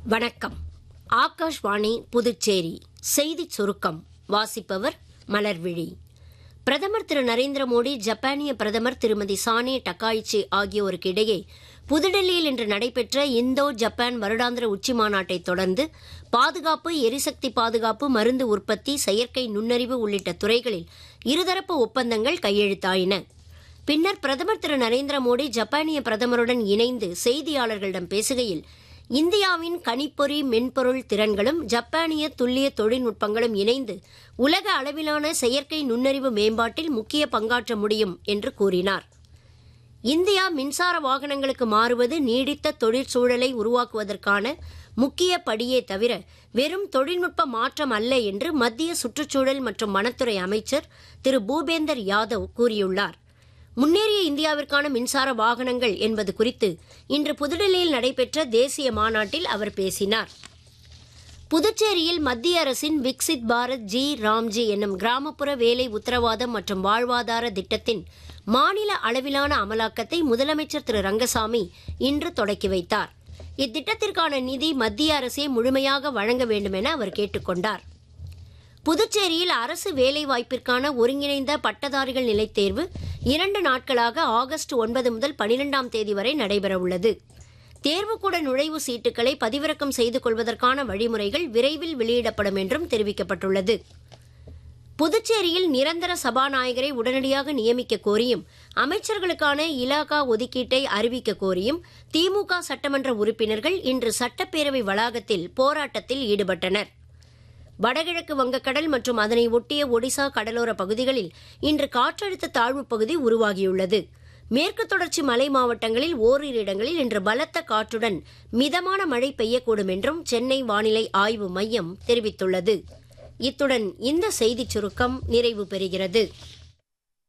வணக்கம் ஆகாஷ்வாணி புதுச்சேரி செய்திச் சுருக்கம் வாசிப்பவர் மலர்விழி பிரதமர் திரு நரேந்திர மோடி ஜப்பானிய பிரதமர் திருமதி சானே டக்காயிச்சி ஆகியோருக்கு இடையே புதுடெல்லியில் இன்று நடைபெற்ற இந்தோ ஜப்பான் வருடாந்திர உச்சி மாநாட்டைத் தொடர்ந்து பாதுகாப்பு எரிசக்தி பாதுகாப்பு மருந்து உற்பத்தி செயற்கை நுண்ணறிவு உள்ளிட்ட துறைகளில் இருதரப்பு ஒப்பந்தங்கள் கையெழுத்தாயின பின்னர் பிரதமர் திரு நரேந்திர மோடி ஜப்பானிய பிரதமருடன் இணைந்து செய்தியாளர்களிடம் பேசுகையில் இந்தியாவின் கணிப்பொறி மென்பொருள் திறன்களும் ஜப்பானிய துல்லிய தொழில்நுட்பங்களும் இணைந்து உலக அளவிலான செயற்கை நுண்ணறிவு மேம்பாட்டில் முக்கிய பங்காற்ற முடியும் என்று கூறினார் இந்தியா மின்சார வாகனங்களுக்கு மாறுவது நீடித்த தொழிற்சூழலை உருவாக்குவதற்கான முக்கிய படியே தவிர வெறும் தொழில்நுட்ப மாற்றம் அல்ல என்று மத்திய சுற்றுச்சூழல் மற்றும் வனத்துறை அமைச்சர் திரு பூபேந்தர் யாதவ் கூறியுள்ளார் முன்னேறிய இந்தியாவிற்கான மின்சார வாகனங்கள் என்பது குறித்து இன்று புதுடெல்லியில் நடைபெற்ற தேசிய மாநாட்டில் அவர் பேசினார் புதுச்சேரியில் மத்திய அரசின் விக்சித் பாரத் ஜி ராம்ஜி என்னும் கிராமப்புற வேலை உத்தரவாதம் மற்றும் வாழ்வாதார திட்டத்தின் மாநில அளவிலான அமலாக்கத்தை முதலமைச்சர் திரு ரங்கசாமி இன்று தொடக்கி வைத்தார் இத்திட்டத்திற்கான நிதி மத்திய அரசே முழுமையாக வழங்க வேண்டும் என அவர் கேட்டுக்கொண்டார் புதுச்சேரியில் அரசு வேலைவாய்ப்பிற்கான ஒருங்கிணைந்த பட்டதாரிகள் நிலைத் தேர்வு இரண்டு நாட்களாக ஆகஸ்ட் ஒன்பது முதல் பனிரெண்டாம் தேதி வரை நடைபெறவுள்ளது தேர்வுக்கூட நுழைவு சீட்டுகளை பதிவிறக்கம் செய்து கொள்வதற்கான வழிமுறைகள் விரைவில் வெளியிடப்படும் என்றும் தெரிவிக்கப்பட்டுள்ளது புதுச்சேரியில் நிரந்தர சபாநாயகரை உடனடியாக நியமிக்க கோரியும் அமைச்சர்களுக்கான இலாகா ஒதுக்கீட்டை அறிவிக்க கோரியும் திமுக சட்டமன்ற உறுப்பினர்கள் இன்று சட்டப்பேரவை வளாகத்தில் போராட்டத்தில் ஈடுபட்டனர் வடகிழக்கு வங்கக்கடல் மற்றும் அதனை ஒட்டிய ஒடிசா கடலோர பகுதிகளில் இன்று காற்றழுத்த தாழ்வு பகுதி உருவாகியுள்ளது மேற்கு தொடர்ச்சி மலை மாவட்டங்களில் ஓரிரு இடங்களில் இன்று பலத்த காற்றுடன் மிதமான மழை பெய்யக்கூடும் என்றும் சென்னை வானிலை ஆய்வு மையம் தெரிவித்துள்ளது இத்துடன் இந்த செய்திச் சுருக்கம் நிறைவு பெறுகிறது